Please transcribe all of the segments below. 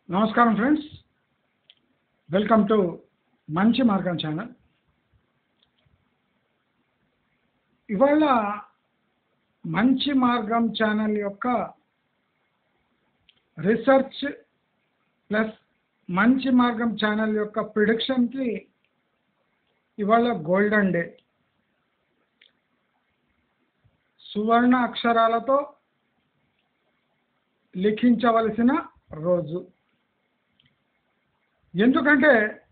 నమస్కారం friends welcome to మంచి మార్గం ఛానల్ ఇవాళ మంచి మార్గం ఛానల్ యొక్క రీసెర్చ్ ప్లస్ మంచి మార్గం ఛానల్ యొక్క ప్రిడిక్షన్కి ఇవాళ గోల్డెన్ డే సువర్ణ అక్షరాలతో లిఖించవలసిన రోజు ఎందుకంటే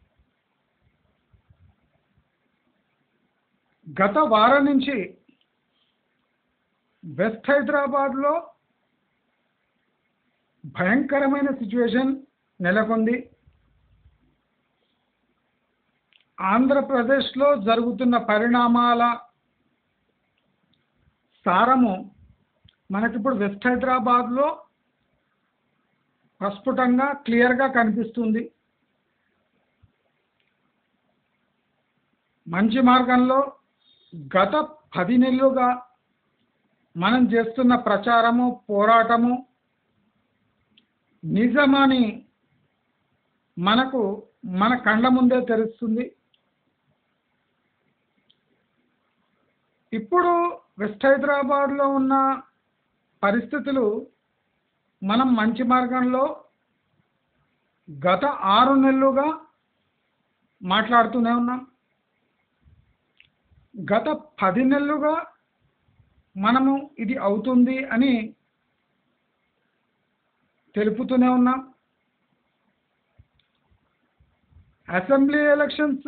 గత వారం నుంచి వెస్ట్ హైదరాబాద్లో భయంకరమైన సిచ్యువేషన్ నెలకొంది ఆంధ్రప్రదేశ్లో జరుగుతున్న పరిణామాల సారము మనకిప్పుడు వెస్ట్ హైదరాబాద్లో ప్రస్ఫుటంగా క్లియర్గా కనిపిస్తుంది మంచి మార్గంలో గత పది నెలలుగా మనం చేస్తున్న ప్రచారము పోరాటము నిజమని మనకు మన కళ్ళ ముందే తెలుస్తుంది ఇప్పుడు వెస్ట్ హైదరాబాద్లో ఉన్న పరిస్థితులు మనం మంచి మార్గంలో గత ఆరు నెలలుగా మాట్లాడుతూనే ఉన్నాం గత పది నెలలుగా మనము ఇది అవుతుంది అని తెలుపుతూనే ఉన్నాం అసెంబ్లీ ఎలక్షన్స్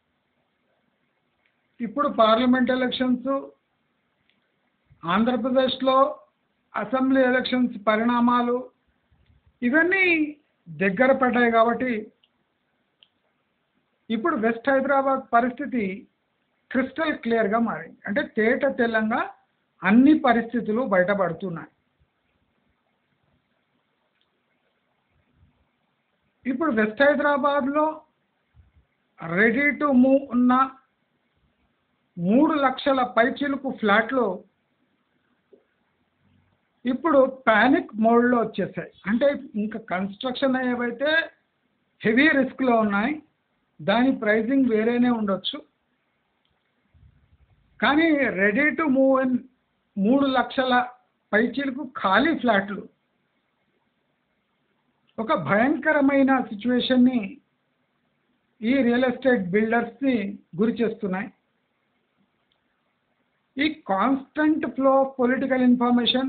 ఇప్పుడు పార్లమెంట్ ఎలక్షన్స్ ఆంధ్రప్రదేశ్లో అసెంబ్లీ ఎలక్షన్స్ పరిణామాలు ఇవన్నీ దగ్గర పడ్డాయి కాబట్టి ఇప్పుడు వెస్ట్ హైదరాబాద్ పరిస్థితి క్రిస్టల్ క్లియర్గా మారింది అంటే తేట తెల్లంగా అన్ని పరిస్థితులు బయటపడుతున్నాయి ఇప్పుడు వెస్ట్ హైదరాబాద్లో రెడీ టు మూవ్ ఉన్న మూడు లక్షల పైచిలుకు ఫ్లాట్లు ఇప్పుడు ప్యానిక్ మోడ్లో వచ్చేసాయి అంటే ఇంకా కన్స్ట్రక్షన్ ఏవైతే హెవీ రిస్క్లో ఉన్నాయి దాని ప్రైజింగ్ వేరేనే ఉండొచ్చు కానీ రెడీ టు మూవ్ ఇన్ మూడు లక్షల పైచీలకు ఖాళీ ఫ్లాట్లు ఒక భయంకరమైన సిచ్యువేషన్ని ఈ రియల్ ఎస్టేట్ బిల్డర్స్ని గురి చేస్తున్నాయి ఈ constant flow of political information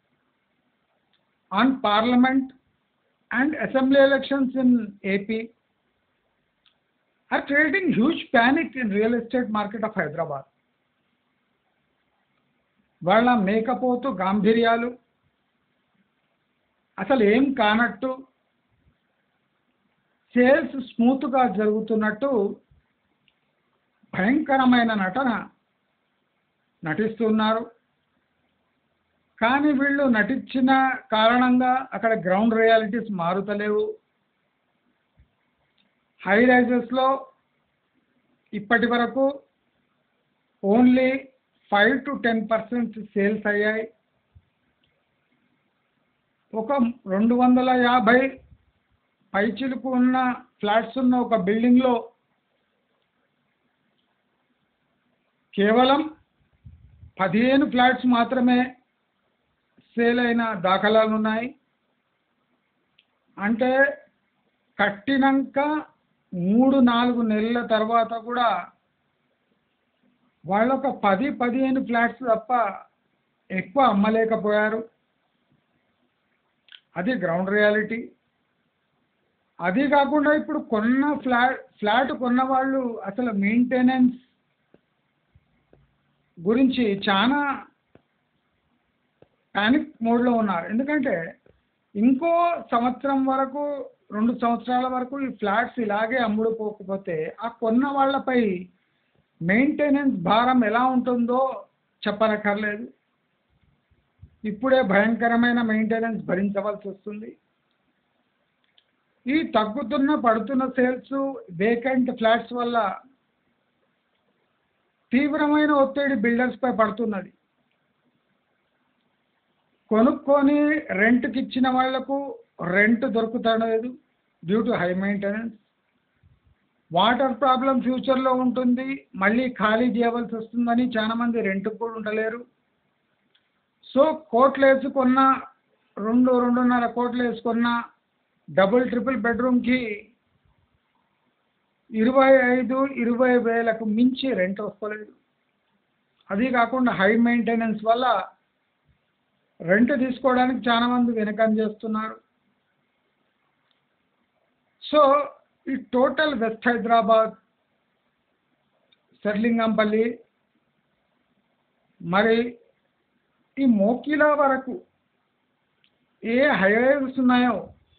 on parliament and assembly elections in AP are creating huge panic in real estate market of Hyderabad వాళ్ళ మేకపోతు గాంభీర్యాలు అసలు ఏం కానట్టు సేల్స్ స్మూత్గా జరుగుతున్నట్టు భయంకరమైన నటన నటిస్తున్నారు కానీ వీళ్ళు నటించిన కారణంగా అక్కడ గ్రౌండ్ రియాలిటీస్ మారుతలేవు హై రైజెస్లో ఇప్పటి వరకు only five to ten percent sales అయ్యాయి ఒక రెండు వందల యాభై పైచిలుకు ఉన్న ఫ్లాట్స్ ఉన్న ఒక బిల్డింగ్లో కేవలం పదిహేను ఫ్లాట్స్ మాత్రమే సేల్ అయిన దాఖలాలు ఉన్నాయి అంటే కట్టినాక మూడు నాలుగు నెలల తర్వాత కూడా వాళ్ళు ఒక పది పదిహేను ఫ్లాట్స్ తప్ప ఎక్కువ అమ్మలేకపోయారు అది గ్రౌండ్ రియాలిటీ అది కాకుండా ఇప్పుడు కొన్న ఫ్లాట్ ఫ్లాట్ కొన్న వాళ్ళు అసలు మెయింటెనెన్స్ గురించి చాలా పానిక్ మోడ్లో ఉన్నారు ఎందుకంటే ఇంకో సంవత్సరం వరకు రెండు సంవత్సరాల వరకు ఈ ఫ్లాట్స్ ఇలాగే అమ్ముడు పోకపోతే ఆ కొన్న వాళ్ళపై మెయింటెనెన్స్ భారం ఎలా ఉంటుందో చెప్పనక్కర్లేదు ఇప్పుడే భయంకరమైన మెయింటెనెన్స్ భరించవలసి వస్తుంది ఈ తగ్గుతున్న పడుతున్న సేల్స్ వేకెంట్ ఫ్లాట్స్ వల్ల తీవ్రమైన ఒత్తిడి బిల్డర్స్పై పడుతున్నది కొనుక్కొని రెంట్కి ఇచ్చిన వాళ్లకు రెంట్ దొరుకుతలేదు due to high maintenance water problem ఫ్యూచర్లో ఉంటుంది మళ్ళీ ఖాళీ చేయవలసి వస్తుందని చాలా మంది రెంట్కి కూడా ఉండలేరు సో కోట్లు వేసుకున్న రెండు రెండున్నర కోట్లు వేసుకున్న డబుల్ ట్రిపుల్ బెడ్రూమ్కి ఇరవై ఐదు ఇరవై వేలకు మించి రెంట్ వస్తలేదు అది కాకుండా హై మెయింటెనెన్స్ వల్ల రెంట్ తీసుకోవడానికి చాలా మంది వెనకం చేస్తున్నారు సో ఈ టోటల్ వెస్ట్ హైదరాబాద్ శర్లింగంపల్లి మరి ఈ మోకిలా వరకు ఏ హైవేస్ ఉన్నాయో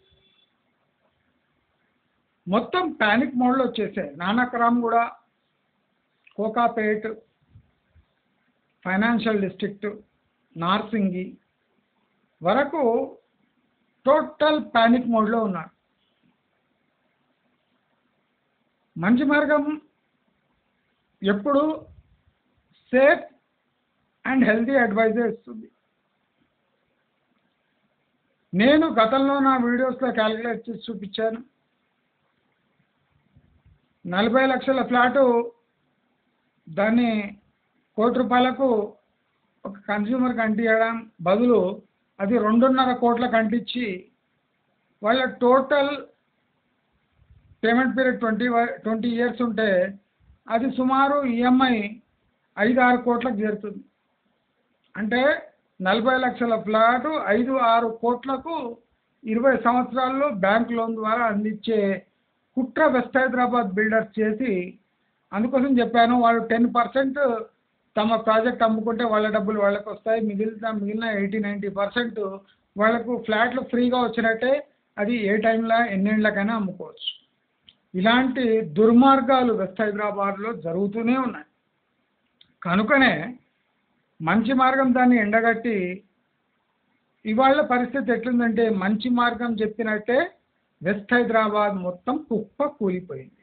మొత్తం ప్యానిక్ మోడ్లో వచ్చేసాయి నానక్రామ్ కూడా కోకాపేట్ ఫైనాన్షియల్ డిస్ట్రిక్ట్ నార్సింగి వరకు టోటల్ ప్యానిక్ మోడ్లో ఉన్నారు మంచి మార్గం ఎప్పుడు సేఫ్ అండ్ హెల్తీ అడ్వైజ్ ఇస్తుంది నేను గతంలో నా వీడియోస్లో క్యాలిక్యులేట్ చేసి చూపించాను నలభై లక్షల ఫ్లాటు దాన్ని కోటి రూపాయలకు ఒక కన్స్యూమర్కి అంటియడం బదులు అది రెండున్నర కోట్లకు అంటించి వాళ్ళ total payment period twenty twenty years ఉంటే అది సుమారు ఈఎంఐ ఐదు ఆరు కోట్లకు చేరుతుంది అంటే నలభై లక్షల ఫ్లాటు ఐదు ఆరు కోట్లకు ఇరవై సంవత్సరాల్లో బ్యాంక్ లోన్ ద్వారా అందించే కుట్ర వెస్ట్ హైదరాబాద్ బిల్డర్స్ చేసి అందుకోసం చెప్పాను వాళ్ళు టెన్ పర్సెంట్ తమ ప్రాజెక్ట్ అమ్ముకుంటే వాళ్ళ డబ్బులు వాళ్ళకి వస్తాయి మిగిలిన మిగిలిన ఎయిటీ నైంటీ పర్సెంట్ వాళ్ళకు ఫ్లాట్లు ఫ్రీగా వచ్చినట్టే అది ఏ టైంలో ఎన్నేళ్ళకైనా అమ్ముకోవచ్చు ఇలాంటి దుర్మార్గాలు వెస్ట్ హైదరాబాద్లో జరుగుతూనే ఉన్నాయి కనుకనే మంచి మార్గం దాన్ని ఎండగట్టి ఇవాళ పరిస్థితి ఎట్లుందంటే మంచి మార్గం చెప్పినట్టే వెస్ట్ హైదరాబాద్ మొత్తం కుప్ప కూలిపోయింది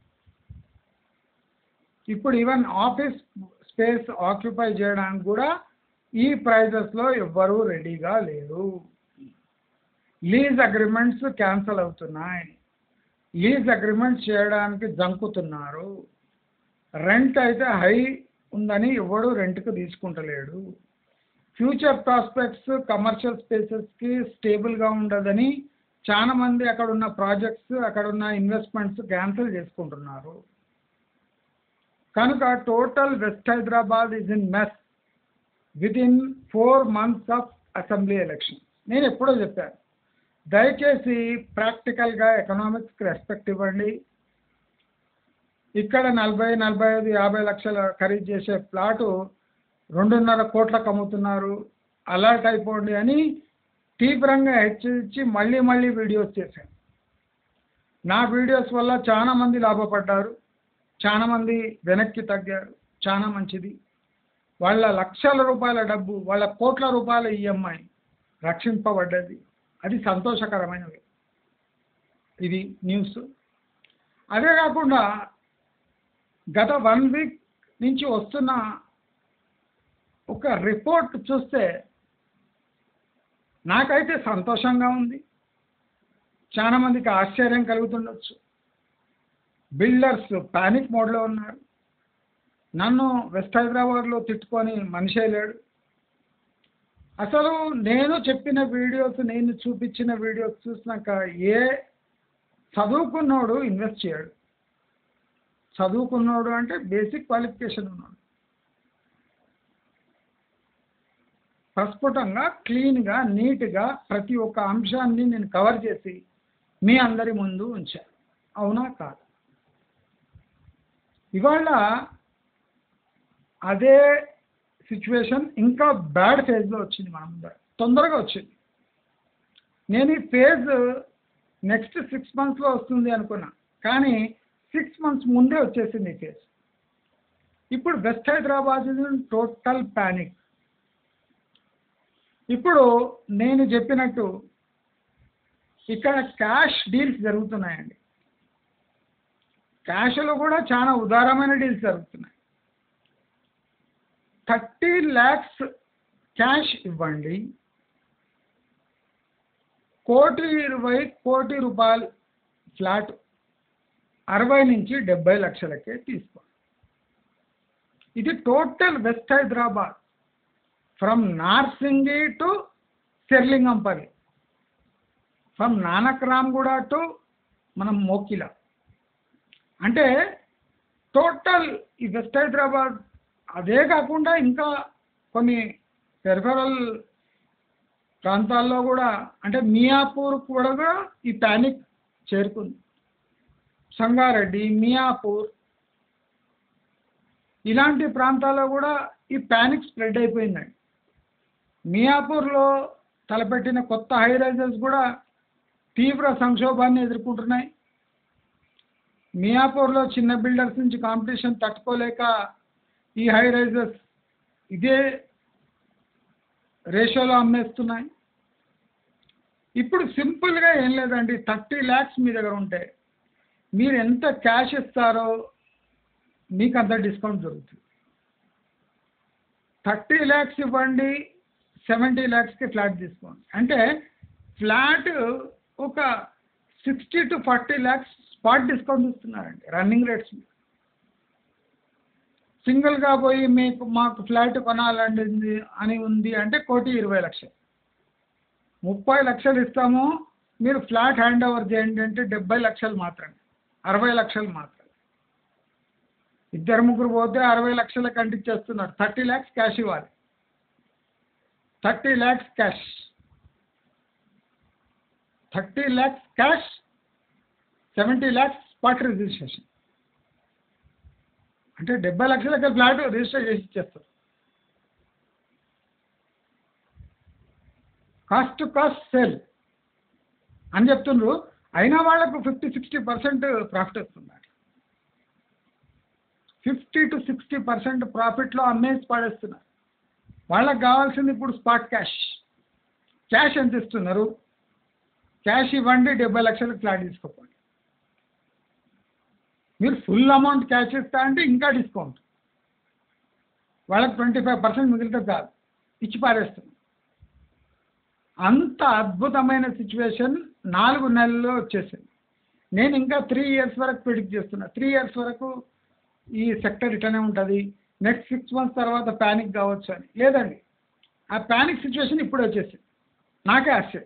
ఇప్పుడు ఈవెన్ ఆఫీస్ స్పేస్ ఆక్యుపై చేయడానికి కూడా ఈ ప్రైజెస్లో ఎవ్వరూ రెడీగా లేరు లీజ్ అగ్రిమెంట్స్ క్యాన్సిల్ అవుతున్నాయి లీజ్ అగ్రిమెంట్స్ చేయడానికి జంకుతున్నారు రెంట్ అయితే హై ఉందని ఎవడు రెంట్కి తీసుకుంటలేడు ఫ్యూచర్ ప్రాస్పెక్ట్స్ కమర్షియల్ స్పేసెస్కి స్టేబుల్గా ఉండదని చాలా మంది అక్కడ ఉన్న ప్రాజెక్ట్స్ అక్కడ ఉన్న ఇన్వెస్ట్మెంట్స్ క్యాన్సిల్ చేసుకుంటున్నారు కనుక total west Hyderabad is in mess within four months of assembly election నేను ఎప్పుడో చెప్పాను దయచేసి ప్రాక్టికల్గా ఎకనామిక్స్కి రెస్పెక్ట్ ఇవ్వండి ఇక్కడ నలభై నలభై ఐదు యాభై లక్షల ఖరీదు చేసే ప్లాటు రెండున్నర కోట్లకు అమ్ముతున్నారు అలర్ట్ అయిపోండి అని తీవ్రంగా హెచ్చరించి మళ్ళీ మళ్ళీ వీడియోస్ చేశాను నా వీడియోస్ వల్ల చాలా మంది లాభపడ్డారు చాలా మంది వెనక్కి తగ్గారు చాలా మంచిది వాళ్ళ లక్షల రూపాయల డబ్బు వాళ్ళ కోట్ల రూపాయల ఈఎంఐ రక్షింపబడ్డది అది సంతోషకరమైనది ఇది న్యూస్ అదే కాకుండా గత వన్ వీక్ నుంచి వస్తున్న ఒక రిపోర్ట్ చూస్తే నాకైతే సంతోషంగా ఉంది చాలా మందికి ఆశ్చర్యం కలుగుతుండొచ్చు బిల్డర్స్ పానిక్ మోడ్లో ఉన్నారు నన్ను వెస్ట్ హైదరాబాద్లో తిట్టుకొని మనిషే లేడు అసలు నేను చెప్పిన వీడియోస్ నేను చూపించిన వీడియోస్ చూసినాక ఏ చదువుకున్నోడు ఇన్వెస్ట్ చేయడు చదువుకున్నోడు అంటే బేసిక్ క్వాలిఫికేషన్ ఉన్నాడు ప్రస్ఫుటంగా క్లీన్గా నీట్గా ప్రతి ఒక్క అంశాన్ని నేను కవర్ చేసి మీ అందరి ముందు ఉంచాను అవునా కాదు ఇవాళ అదే సిచ్యువేషన్ ఇంకా బ్యాడ్ ఫేజ్లో వచ్చింది మన ముందర తొందరగా వచ్చింది నేను ఈ ఫేజ్ నెక్స్ట్ సిక్స్ మంత్స్లో వస్తుంది అనుకున్నా కానీ సిక్స్ మంత్స్ ముందే వచ్చేసింది ఈ ఫేజ్ ఇప్పుడు వెస్ట్ హైదరాబాద్ టోటల్ ప్యానిక్ ఇప్పుడు నేను చెప్పినట్టు ఇక్కడ క్యాష్ డీల్స్ జరుగుతున్నాయండి క్యాష్లో కూడా చాలా ఉదారమైన డీల్స్ జరుగుతున్నాయి థర్టీ ల్యాక్స్ క్యాష్ ఇవ్వండి కోటి ఇరవై కోటి రూపాయలు ఫ్లాట్ అరవై నుంచి డెబ్బై లక్షలకే తీసుకోండి ఇది total west Hyderabad from Narsingi to Serilingampally from Nanakramguda to మనం మోకిల అంటే టోటల్ ఈ వెస్ట్ హైదరాబాద్ అదే కాకుండా ఇంకా కొన్ని పెరిఫరల్ ప్రాంతాల్లో కూడా అంటే మియాపూర్ కూడా ఈ ప్యానిక్ చేరుకుంది సంగారెడ్డి మియాపూర్ ఇలాంటి ప్రాంతాల్లో కూడా ఈ ప్యానిక్ స్ప్రెడ్ అయిపోయిందండి మియాపూర్లో తలపెట్టిన కొత్త హై రైజెస్ కూడా తీవ్ర సంక్షోభాన్ని ఎదుర్కొంటున్నాయి మియాపూర్లో చిన్న బిల్డర్స్ నుంచి కాంపిటీషన్ తట్టుకోలేక ఈ హై రైజెస్ ఇదే రేషియోలో అమ్మేస్తున్నాయి ఇప్పుడు సింపుల్గా ఏం లేదండి థర్టీ ల్యాక్స్ మీ దగ్గర ఉంటే మీరు ఎంత క్యాష్ ఇస్తారో మీకు అంత డిస్కౌంట్ దొరుకుతుంది థర్టీ ల్యాక్స్ ఇవ్వండి సెవెంటీ ల్యాక్స్కి ఫ్లాట్ తీసుకోండి అంటే ఫ్లాట్ ఒక sixty to forty lakhs spot discount ఇస్తున్నారండి రన్నింగ్ రేట్స్ మీద సింగిల్గా పోయి మీకు మాకు ఫ్లాట్ కొనాలండి అని ఉంది అంటే కోటి ఇరవై లక్షలు ముప్పై లక్షలు ఇస్తాము మీరు ఫ్లాట్ హ్యాండ్ ఓవర్ చేయండి అంటే డెబ్బై లక్షలు మాత్రమే అరవై లక్షలు మాత్రమే ఇద్దరు ముగ్గురు పోతే అరవై లక్షల కంటిచ్చేస్తున్నారు థర్టీ ల్యాక్స్ క్యాష్ ఇవ్వాలి thirty lakhs cash thirty lakhs cash seventy lakhs spot registration అంటే డెబ్బై లక్షలకి ఫ్లాట్ రిజిస్టర్ చేసి ఇచ్చేస్తారు కాస్ట్ టు కాస్ట్ సేల్ అని చెప్తుండ్రు అయినా వాళ్ళకు ఫిఫ్టీ సిక్స్టీ పర్సెంట్ ప్రాఫిట్ వస్తుంది ఫిఫ్టీ టు సిక్స్టీ పర్సెంట్ ప్రాఫిట్లో అమ్మేసి పడేస్తున్నారు వాళ్ళకి కావాల్సింది ఇప్పుడు స్పాట్ క్యాష్ క్యాష్ ఎంత ఇస్తున్నారు క్యాష్ ఇవ్వండి డెబ్బై లక్షలకు ఫ్లాట్ తీసుకోకండి మీరు ఫుల్ అమౌంట్ క్యాష్ ఇస్తా అంటే ఇంకా డిస్కౌంట్ వాళ్ళకి ట్వంటీ ఫైవ్ పర్సెంట్ మిగిలితే చాలు ఇచ్చి పారేస్తుంది అంత అద్భుతమైన సిచ్యువేషన్ నాలుగు నెలల్లో వచ్చేసింది నేను ఇంకా త్రీ ఇయర్స్ వరకు ప్రిడిక్ట్ చేస్తున్నా త్రీ ఇయర్స్ వరకు ఈ సెక్టర్ ఇటనే ఉంటుంది నెక్స్ట్ సిక్స్ మంత్స్ తర్వాత ప్యానిక్ కావచ్చు అని లేదండి ఆ ప్యానిక్ సిచ్యువేషన్ ఇప్పుడు వచ్చేసింది నాకే ఆశ్చర్యం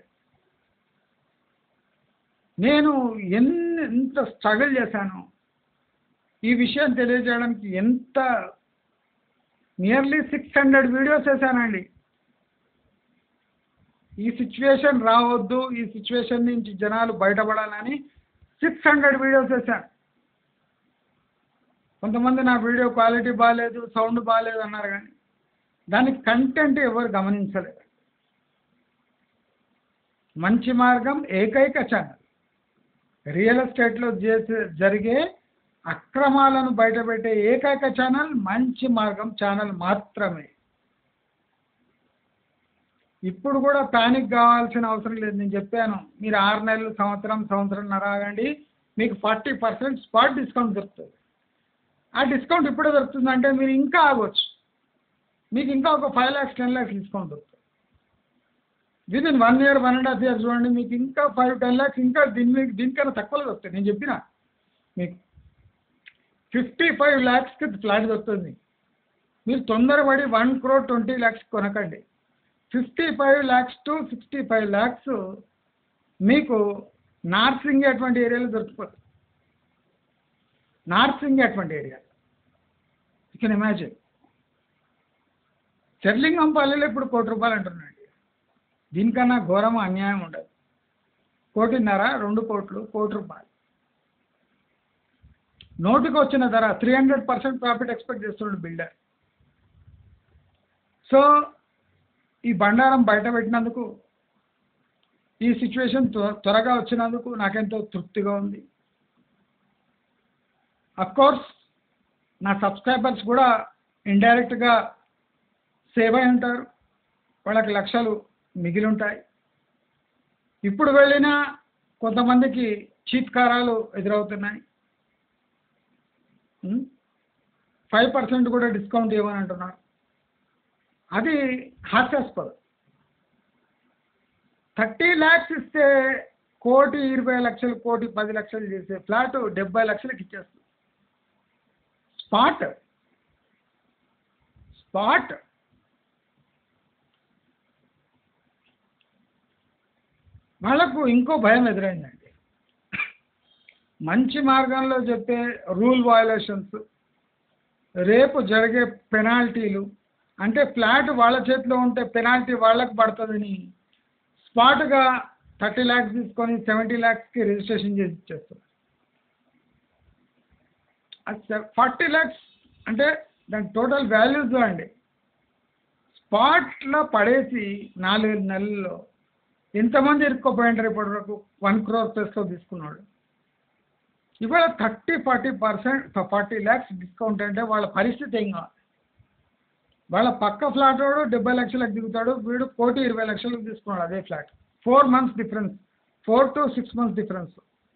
నేను ఎన్ని ఎంత స్ట్రగుల్ చేశాను ఈ విషయం తెలియజేయడానికి ఎంత నియర్లీ సిక్స్ హండ్రెడ్ వీడియోస్ వేసానండి ఈ సిచ్యువేషన్ రావద్దు ఈ సిచ్యువేషన్ నుంచి జనాలు బయటపడాలని సిక్స్ హండ్రెడ్ వీడియోస్ వేసాను కొంతమంది నా వీడియో క్వాలిటీ బాగాలేదు సౌండ్ బాగాలేదు అన్నారు కానీ దానికి కంటెంట్ ఎవరు గమనించలేదు మంచి మార్గం ఏకైక ఛానల్ రియల్ ఎస్టేట్లో చేసే జరిగే అక్రమాలను బయటపెట్టే ఏకైక ఛానల్ మంచి మార్గం ఛానల్ మాత్రమే ఇప్పుడు కూడా ప్యానిక్ కావాల్సిన అవసరం లేదు నేను చెప్పాను మీరు ఆరు నెలలు సంవత్సరం సంవత్సరంన్నర ఆగండి మీకు ఫార్టీ పర్సెంట్ స్పాట్ డిస్కౌంట్ దొరుకుతుంది ఆ డిస్కౌంట్ ఇప్పుడే దొరుకుతుందంటే మీరు ఇంకా ఆగొచ్చు మీకు ఇంకా ఒక five lakhs ten lakhs discount దొరుకుతుంది within one year one and half year చూడండి మీకు ఇంకా ఫైవ్ టెన్ ల్యాక్స్ ఇంకా దీని మీకు దీనికన్నా తక్కువలో దొరుకుతాయి నేను చెప్పిన మీకు ఫిఫ్టీ ఫైవ్ ల్యాక్స్కి ఫ్లాట్ దొరుకుతుంది మీరు తొందరపడి వన్ క్రోర్ ట్వంటీ ల్యాక్స్ కొనకండి fifty five lakhs to sixty five lakhs మీకు నార్సింగ్ అటువంటి ఏరియాలో దొరికిపోతుంది నార్సింగ్ అటువంటి ఏరియా యూ కెన్ ఇమాజిన్ చెర్లింగంపల్లిలో ఇప్పుడు కోటి రూపాయలు అంటున్నాడు దీనికన్నా ఘోరం అన్యాయం ఉండదు కోటిన్నర రెండు కోట్లు కోటి రూపాయలు నోటికి వచ్చిన ధర three hundred percent profit expect చేస్తున్నాడు బిల్డర్ సో ఈ బండారం బయట పెట్టినందుకు ఈ సిచ్యువేషన్ త్వరగా వచ్చినందుకు నాకెంతో తృప్తిగా ఉంది కోర్స్ నా సబ్స్క్రైబర్స్ కూడా ఇండైరెక్ట్గా సేవ్ అయి ఉంటారు వాళ్ళకి లక్షలు మిగిలి ఉంటాయి ఇప్పుడు వెళ్ళినా కొంతమందికి చీత్కారాలు ఎదురవుతున్నాయి ఫైవ్ పర్సెంట్ కూడా డిస్కౌంట్ ఇవ్వని అంటున్నారు అది హాస్యాస్పదం థర్టీ ల్యాక్స్ ఇస్తే కోటి ఇరవై లక్షలు కోటి పది లక్షలు చేసే ఫ్లాట్ డెబ్బై లక్షలకి ఇచ్చేస్తుంది స్పాట్ స్పాట్ వాళ్ళకు ఇంకో భయం ఎదురైందండి మంచి మార్గంలో చెప్పే రూల్ వయలేషన్స్ రేపు జరిగే పెనాల్టీలు అంటే ఫ్లాట్ వాళ్ళ చేతిలో ఉంటే పెనాల్టీ వాళ్ళకు పడుతుందని స్పాట్గా థర్టీ ల్యాక్స్ తీసుకొని సెవెంటీ ల్యాక్స్కి రిజిస్ట్రేషన్ చేసి ఇచ్చేస్తారు ఫార్టీ ల్యాక్స్ అంటే దాని టోటల్ వాల్యూస్ అండి స్పాట్లో పడేసి నాలుగు నెలల్లో ఎంతమంది ఇరుక్కోపోయింటారు ఇప్పటి వరకు వన్ క్రోర్ ప్లస్లో తీసుకున్నాడు ఇవాళ thirty forty percent forty lakhs discount అంటే వాళ్ళ పరిస్థితి ఏం కావాలి వాళ్ళ పక్క ఫ్లాట్ వాడు డెబ్బై లక్షలకు దిగుతాడు వీడు కోటి ఇరవై లక్షలకు తీసుకున్నాడు అదే flat four months difference four to six months difference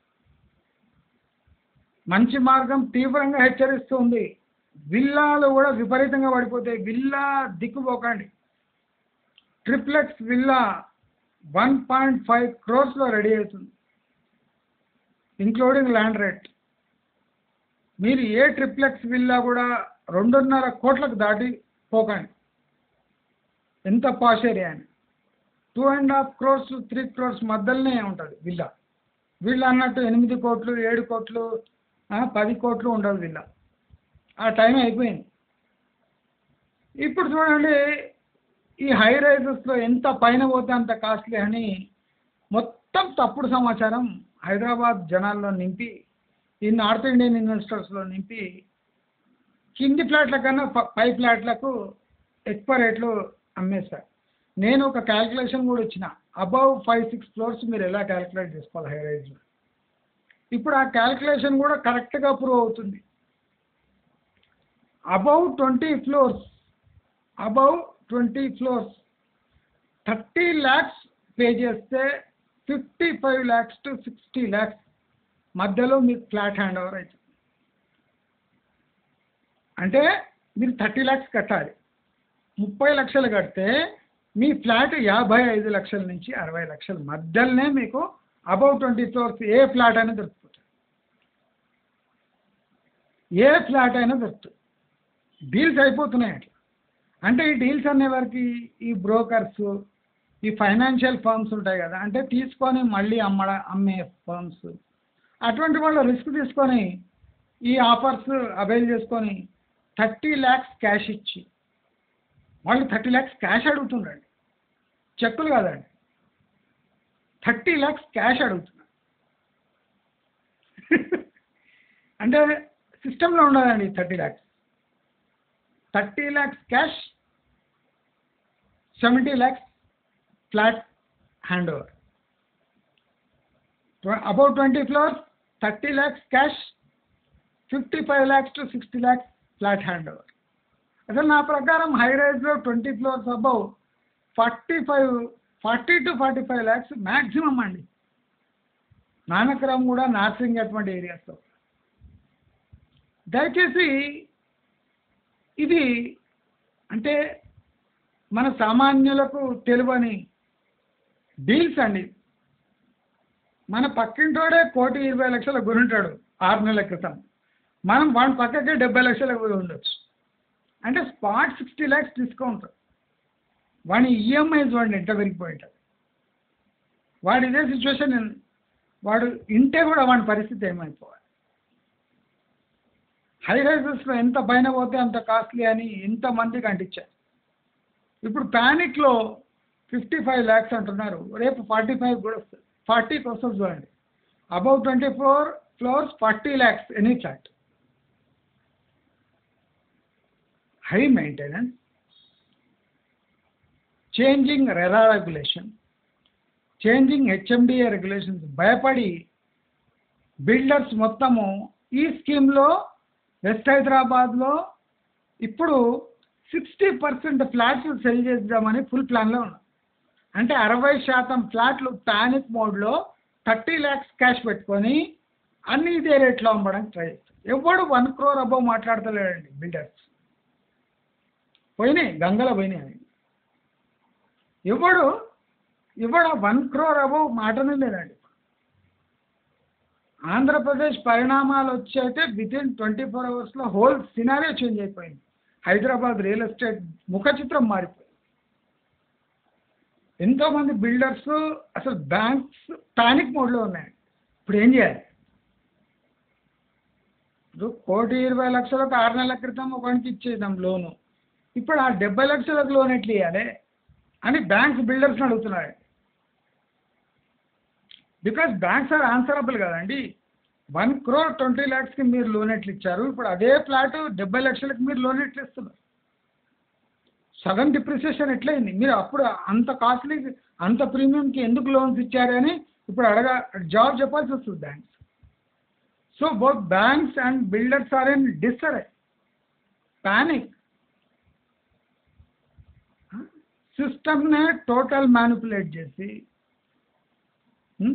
మంచి మార్గం తీవ్రంగా హెచ్చరిస్తుంది విల్లాలు కూడా విపరీతంగా పడిపోతాయి విల్లా దిక్కుపోకండి triplex villa one point five క్రోర్స్లో రెడీ అవుతుంది ఇంక్లూడింగ్ ల్యాండ్ రేట్ మీరు ఏ ట్రిప్లెక్స్ విల్లా కూడా రెండున్నర కోట్లకు దాటి పోకండి ఎంత పాష్ ఏరియా అని two and half crores three crores మధ్యలోనే ఉంటుంది విల్లా విల్లా అన్నట్టు ఎనిమిది కోట్లు ఏడు కోట్లు ఆ, పది కోట్లు ఉండదు విల్లా ఆ టైం అయిపోయింది ఇప్పుడు చూడండి ఈ హై రైజెస్లో ఎంత పైన పోతే అంత కాస్ట్లీ అని మొత్తం తప్పుడు సమాచారం హైదరాబాద్ జనాల్లో నింపి ఈ నార్త్ ఇండియన్ ఇన్వెస్టర్స్లో నింపి కింది ఫ్లాట్ల కన్నా ప- పై ఫ్లాట్లకు ఎక్కువ రేట్లు అమ్మేశారు నేను ఒక క్యాల్కులేషన్ కూడా ఇచ్చిన అబౌవ్ ఫైవ్ సిక్స్ ఫ్లోర్స్ మీరు ఎలా క్యాల్కులేట్ చేసుకోవాలి హై రైజ్లో ఇప్పుడు ఆ క్యాల్కులేషన్ కూడా కరెక్ట్గా ప్రూవ్ అవుతుంది above twenty floors above twenty floors thirty lakhs pay చేస్తే fifty five lakhs to sixty lakhs మధ్యలో మీకు ఫ్లాట్ హ్యాండ్ ఓవర్ అవుతుంది అంటే మీరు థర్టీ ల్యాక్స్ కట్టాలి ముప్పై లక్షలు కడితే మీ ఫ్లాట్ యాభై ఐదు లక్షల నుంచి అరవై లక్షల మధ్యలోనే మీకు అబౌవ్ ట్వంటీ ఫ్లోర్స్ ఏ ఫ్లాట్ అయినా దొరుకుతుంది ఏ ఫ్లాట్ అయినా దొరుకుతుంది డీల్స్ అయిపోతున్నాయి అట్లా అంటే ఈ డీల్స్ అనేవారికి ఈ బ్రోకర్స్ ఈ ఫైనాన్షియల్ ఫర్మ్స్ ఉంటాయి కదా అంటే తీసుకొని మళ్ళీ అమ్మడ అమ్మే ఫర్మ్స్ అటువంటి వాళ్ళు రిస్క్ తీసుకొని ఈ ఆఫర్స్ అవైల్ చేసుకొని థర్టీ ల్యాక్స్ క్యాష్ ఇచ్చి వాళ్ళు థర్టీ ల్యాక్స్ క్యాష్ అడుగుతుండండి చెక్కులు కాదండి థర్టీ ల్యాక్స్ క్యాష్ అడుగుతున్నారు అంటే సిస్టంలో ఉండదండి thirty lakhs thirty lakhs cash seventy lakhs flat hand over about twenty floors thirty lakhs cash fifty five lakhs to sixty lakhs flat hand over అసలు నా ప్రకారం హై రైజ్లో twenty floors above forty five forty to forty five lakhs maximum అండి నానక్రమ్ కూడా నార్సింగ్ అటువంటి ఏరియాస్లో దయచేసి ఇది అంటే మన సామాన్యులకు తెలియని డీల్స్ అండి మన పక్కింటోడే కోటి ఇరవై లక్షల గురుంటాడు ఆరు నెలల క్రితం మనం వాడి పక్కకే డెబ్బై లక్షలకు పోయి ఉండొచ్చు అంటే స్పాట్ సిక్స్టీ ల్యాక్స్ డిస్కౌంట్ వాడి ఈఎంఐస్ వాడిని ఎంత పెరిగిపోయి ఉంటుంది వాడు ఇదే సిచ్యువేషన్ వాడు ఇంటే కూడా వాడి పరిస్థితి ఏమైపోవాలి హై రైజెస్లో ఎంత పైన పోతే అంత కాస్ట్లీ అని ఎంతమందికి అంటించారు ఇప్పుడు ప్యానిక్లో ఫిఫ్టీ ఫైవ్ ల్యాక్స్ అంటున్నారు రేపు ఫార్టీ ఫైవ్ కూడా వస్తుంది ఫార్టీకి వస్తుంది చూడండి above twenty four floors forty lakhs any flat high maintenance changing RERA regulation changing HMDA regulations భయపడి బిల్డర్స్ మొత్తము ఈ స్కీమ్లో వెస్ట్ హైదరాబాద్లో ఇప్పుడు సిక్స్టీ పర్సెంట్ ఫ్లాట్స్ సెల్ చేద్దామని ఫుల్ ప్లాన్లో ఉన్నాం అంటే అరవై శాతం ఫ్లాట్లు ప్యానిక్ మోడ్లో థర్టీ ల్యాక్స్ క్యాష్ పెట్టుకొని అన్ని ఇదే రేట్లో అమ్మడానికి ట్రై చేస్తారు ఎవడు వన్ క్రోర్ అబౌవ్ మాట్లాడతలేడండి బిల్డర్స్ పోయినాయి గంగలో పోయినాయి అవి ఎవడు ఇవాళ వన్ క్రోర్ అబౌవ్ మాటనే లేదండి ఆంధ్రప్రదేశ్ పరిణామాలు వచ్చి అయితే విత్ ఇన్ ట్వంటీ ఫోర్ అవర్స్లో హోల్ సినారియో చేంజ్ అయిపోయింది హైదరాబాద్ రియల్ ఎస్టేట్ ముఖ చిత్రం మారిపోయింది ఎంతోమంది బిల్డర్స్ అసలు బ్యాంక్స్ పానిక్ మోడ్లో ఉన్నాయి ఇప్పుడు ఏం చేయాలి ఇప్పుడు కోటి ఇరవై లక్షలకు ఆరు నెలల క్రితం ఒకరికి ఇచ్చేద్దాం లోను ఇప్పుడు ఆ డెబ్బై లక్షలకు లోన్ ఎట్లా ఇవ్వాలి అని బ్యాంక్స్ బిల్డర్స్ని అడుగుతున్నారు బికాస్ బ్యాంక్స్ ఆర్ ఆన్సరబుల్ కదండి వన్ క్రోర్ ట్వంటీ ల్యాక్స్కి మీరు లోన్ ఎట్లా ఇచ్చారు ఇప్పుడు అదే ఫ్లాట్ డెబ్బై లక్షలకు మీరు లోన్ ఎట్లా ఇస్తున్నారు సడన్ డిప్రిసియేషన్ ఎట్లయింది మీరు అప్పుడు అంత కాస్ట్లీ అంత ప్రీమియంకి ఎందుకు లోన్స్ ఇచ్చారని ఇప్పుడు అడగ జవాబు చెప్పాల్సి వస్తుంది banks so both banks and builders are in disturb panic సిస్టమ్నే టోటల్ మ్యానిపులేట్ చేసి ఉమ్,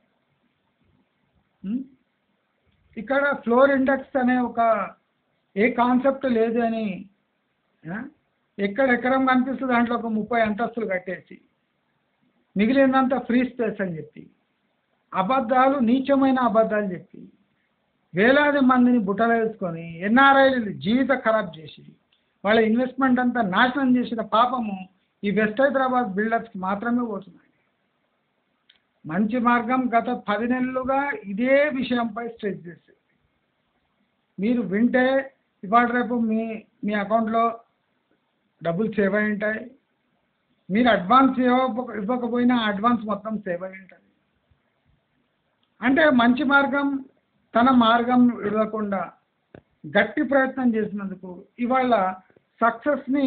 ఉమ్, ఇక్కడ ఫ్లోర్ ఇండెక్స్ అనే ఒక ఏ కాన్సెప్ట్ లేదు అని ఆ, ఎక్కడ ఎకరం కనిపిస్తుంది దాంట్లో ఒక ముప్పై అంతస్తులు కట్టేసి మిగిలినంత ఫ్రీ స్పేస్ అని చెప్పి అబద్ధాలు నీచమైన అబద్ధాలు చెప్పి వేలాది మందిని బుట్టలు వేసుకొని ఎన్ఆర్ఐలు జీవిత ఖరాబ్ చేసి వాళ్ళ ఇన్వెస్ట్మెంట్ అంతా నాశనం చేసిన పాపము ఈ వెస్ట్ హైదరాబాద్ బిల్డర్స్కి మాత్రమే పోతున్నాయి మంచి మార్గం గత పది నెలలుగా ఇదే విషయంపై స్ట్రెస్ చేసేది మీరు వింటే ఇవాళ రేపు మీ మీ అకౌంట్లో డబ్బులు సేవ్ అయి ఉంటాయి మీరు అడ్వాన్స్ ఇవ్వక ఇవ్వకపోయినా అడ్వాన్స్ మొత్తం సేవ్ అయి ఉంటుంది అంటే మంచి మార్గం తన మార్గం ఇవ్వకుండా గట్టి ప్రయత్నం చేసినందుకు ఇవాళ సక్సెస్ని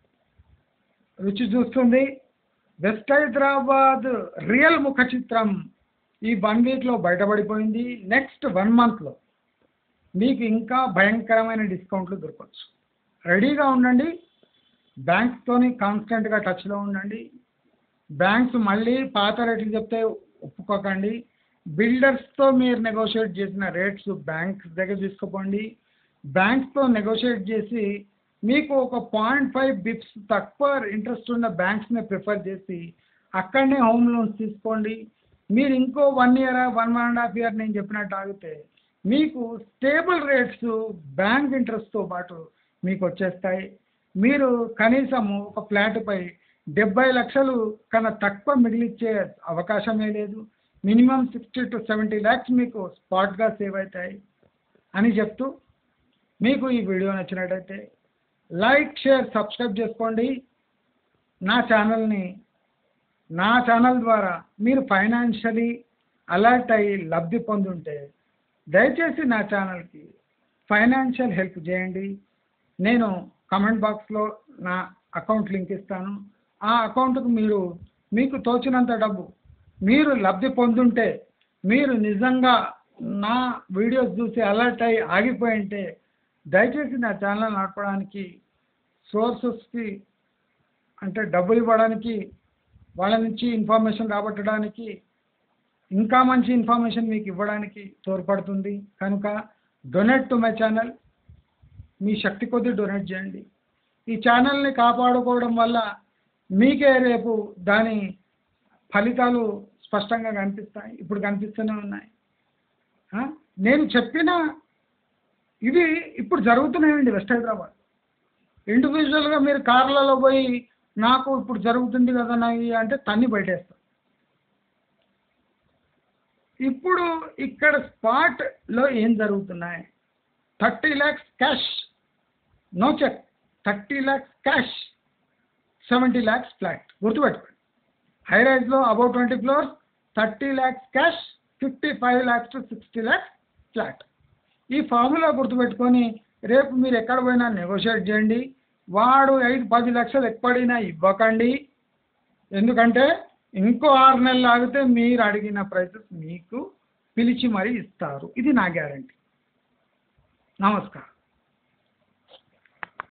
రుచి చూస్తుంది వెస్ట్ హైదరాబాద్ రియల్ ముఖ చిత్రం ఈ వన్ వీక్లో బయటపడిపోయింది నెక్స్ట్ వన్ మంత్లో మీకు ఇంకా భయంకరమైన డిస్కౌంట్లు దొరకవచ్చు రెడీగా ఉండండి బ్యాంక్స్తోని కాన్స్టెంట్గా టచ్లో ఉండండి బ్యాంక్స్ మళ్ళీ పాత రేట్లు చెప్తే ఒప్పుకోకండి బిల్డర్స్తో మీరు నెగోషియేట్ చేసిన రేట్స్ బ్యాంక్స్ దగ్గర తీసుకుపోండి బ్యాంక్స్తో నెగోషియేట్ చేసి మీకు ఒక పాయింట్ ఫైవ్ బిప్స్ తక్కువ ఇంట్రెస్ట్ ఉన్న బ్యాంక్స్ని ప్రిఫర్ చేసి అక్కడనే హోమ్ లోన్స్ తీసుకోండి మీరు ఇంకో one year one one and half year నేను చెప్పినట్టు ఆగితే మీకు స్టేబుల్ రేట్స్ బ్యాంక్ ఇంట్రెస్ట్తో పాటు మీకు వచ్చేస్తాయి మీరు కనీసము ఒక ఫ్లాట్పై డెబ్బై లక్షలు కన్నా తక్కువ మిగిలిచ్చే అవకాశమే లేదు minimum sixty to seventy lakhs మీకు స్పాట్గా సేవ్ అవుతాయి అని చెప్తూ మీకు ఈ వీడియో నచ్చినట్టయితే లైక్ షేర్ సబ్స్క్రైబ్ చేసుకోండి నా ఛానల్ని నా ఛానల్ ద్వారా మీరు ఫైనాన్షియలీ అలర్ట్ అయ్యి లబ్ధి పొందుంటే దయచేసి నా ఛానల్కి ఫైనాన్షియల్ హెల్ప్ చేయండి నేను కమెంట్ బాక్స్లో నా అకౌంట్ లింక్ ఇస్తాను ఆ అకౌంట్కు మీరు మీకు తోచినంత డబ్బు మీరు లబ్ధి పొందుంటే మీరు నిజంగా నా వీడియోస్ చూసి అలర్ట్ అయ్యి ఆగిపోయి ఉంటే దయచేసి నా ఛానల్ నడపడానికి సోర్సెస్కి అంటే డబ్బులు ఇవ్వడానికి వాళ్ళ నుంచి ఇన్ఫర్మేషన్ రాబట్టడానికి ఇంకా మంచి ఇన్ఫర్మేషన్ మీకు ఇవ్వడానికి తోడ్పడుతుంది కనుక డొనేట్ టు మై ఛానల్ మీ శక్తి కొద్దీ డొనేట్ చేయండి ఈ ఛానల్ని కాపాడుకోవడం వల్ల మీకే రేపు దాని ఫలితాలు స్పష్టంగా కనిపిస్తాయి ఇప్పుడు కనిపిస్తూనే ఉన్నాయి ఆ? నేను చెప్పిన ఇవి ఇప్పుడు జరుగుతున్నాయండి వెస్ట్ హైదరాబాద్ ఇండివిజువల్గా మీరు కార్లలో పోయి నాకు ఇప్పుడు జరుగుతుంది కదా నాయి అంటే తన్ని బయటేస్తాం ఇప్పుడు ఇక్కడ స్పాట్లో ఏం జరుగుతున్నాయి thirty lakhs cash no cheque thirty lakhs cash seventy lakhs flat గుర్తుపెట్టుకోండి హై రైజ్లో about twenty floors thirty lakhs cash fifty five lakhs to sixty lakhs flat ఈ ఫార్ములా గుర్తుపెట్టుకొని రేపు మీరు ఎక్కడ పోయినా నెగోషియేట్ చేయండి వాడు ఐదు పది లక్షలు ఎక్కడైనా ఇవ్వకండి ఎందుకంటే ఇంకో ఆరు నెలలు ఆగితే మీరు అడిగిన ప్రైసెస్ మీకు పిలిచి మరీ ఇస్తారు ఇది నా గ్యారంటీ నమస్కారం